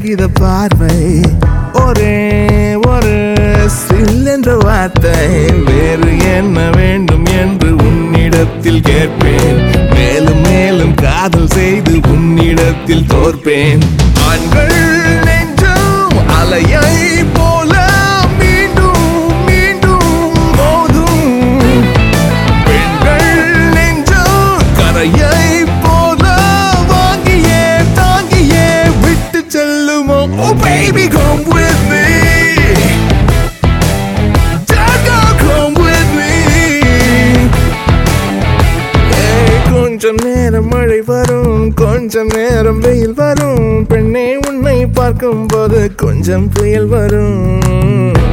காகித பார்வை ஒரே ஒரு சில் என்ற வார்த்தை வேறு என்ன வேண்டும் என்று உன்னிடத்தில் கேட்பேன் மேலும் மேலும் காதல் செய்து உன்னிடத்தில் தோற்பேன் ஆண்கள் நெஞ்சும் அலையை போல மீண்டும் மீண்டும் மோதும் பெண்கள் நெஞ்சும் கரையை போல வாங்கியே தாங்கியே விட்டு செல்லுமோ Oh baby come with me Jaga come with me ஏய், கொஞ்சம் நேரம் மழை வரும் கொஞ்சம் நேரம் வெயில் வரும் பெண்ணே உன்னை பார்க்கும் போது கொஞ்சம் புயல் வரும்